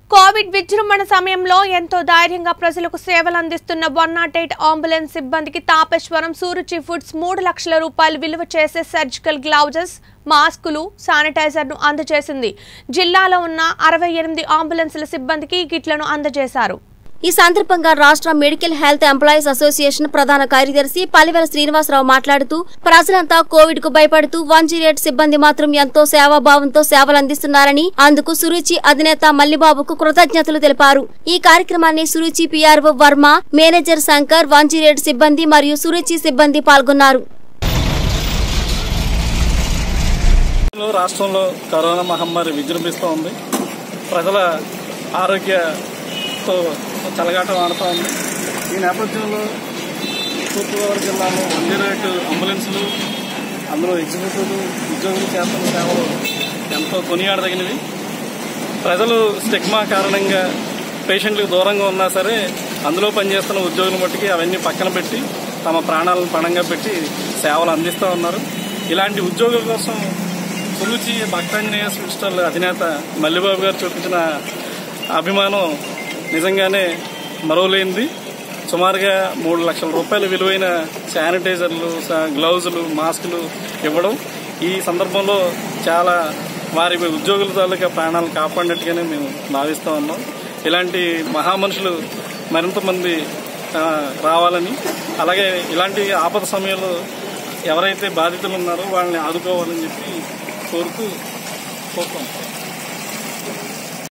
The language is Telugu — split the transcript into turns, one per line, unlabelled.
కోవిడ్ విజృంభణ సమయంలో ఎంతో ధైర్యంగా ప్రజలకు సేవలు అందిస్తున్న వన్ నాట్ ఎయిట్ అంబులెన్స్ సిబ్బందికి తాపేశ్వరం సూరుచి ఫుడ్స్ మూడు లక్షల రూపాయలు విలువ చేసే సర్జికల్ గ్లౌజెస్ మాస్కులు శానిటైజర్ను అందజేసింది జిల్లాలో ఉన్న అరవై ఎనిమిది అంబులెన్సుల సిబ్బందికి ఈ కిట్లను అందజేశారు
ఈ సందర్భంగా రాష్ట్ర మెడికల్ హెల్త్ ఎంప్లాయీస్ అసోసియేషన్ ప్రధాన కార్యదర్శి పలివెల శ్రీనివాసరావు మాట్లాడుతూ ప్రజలంతా కోవిడ్ కు భయపడుతూ వన్ సిబ్బంది మాత్రం ఎంతో సేవాభావంతో సేవలు అందిస్తున్నారని అందుకు సురుచి అధినేత మల్లిబాబుకు కృతజ్ఞతలు తెలిపారు ఈ కార్యక్రమాన్ని సురుచి పిఆర్ఓ వర్మ మేనేజర్ శంకర్ వన్ సిబ్బంది మరియు సురుచి సిబ్బంది పాల్గొన్నారు
లో రాష్ట్రంలో కరోనా మహమ్మారి విజృంభిస్తూ ఉంది ప్రజల ఆరోగ్యతో చెలగాటం ఆడుతూ ఉంది ఈ నేపథ్యంలో తూర్పుగోదావరి జిల్లాలో వన్ జీరో ఎయిట్ అంబులెన్సులు అందులో ఎగ్జిక్యూటివ్లు ఉద్యోగులు చేస్తున్న సేవలు ఎంతో కొనియాడదగినవి ప్రజలు స్టిగ్మా కారణంగా పేషెంట్లకు దూరంగా ఉన్నా సరే అందులో పనిచేస్తున్న ఉద్యోగుల మట్టుకి అవన్నీ పక్కన పెట్టి తమ ప్రాణాలను పణంగా పెట్టి సేవలు అందిస్తూ ఉన్నారు ఇలాంటి ఉద్యోగుల కోసం సురుచి భక్తాంజనేయ స్టల్ అధినేత మల్లిబాబు గారు చూపించిన అభిమానం నిజంగానే మరోలేనిది సుమారుగా మూడు లక్షల రూపాయల విలువైన శానిటైజర్లు సా- గ్లౌజులు మాస్కులు ఇవ్వడం ఈ సందర్భంలో చాలా వారి ఉద్యోగుల తాలూకా ప్రాణాలను కాపాడినట్టుగానే మేము భావిస్తూ ఉన్నాం ఇలాంటి మహామనుషులు మరింత మంది ఆ, రావాలని అలాగే ఇలాంటి ఆపద సమయంలో ఎవరైతే బాధితులు ఉన్నారో వాళ్ళని ఆదుకోవాలని చెప్పి కోరుతూ కోరుతాం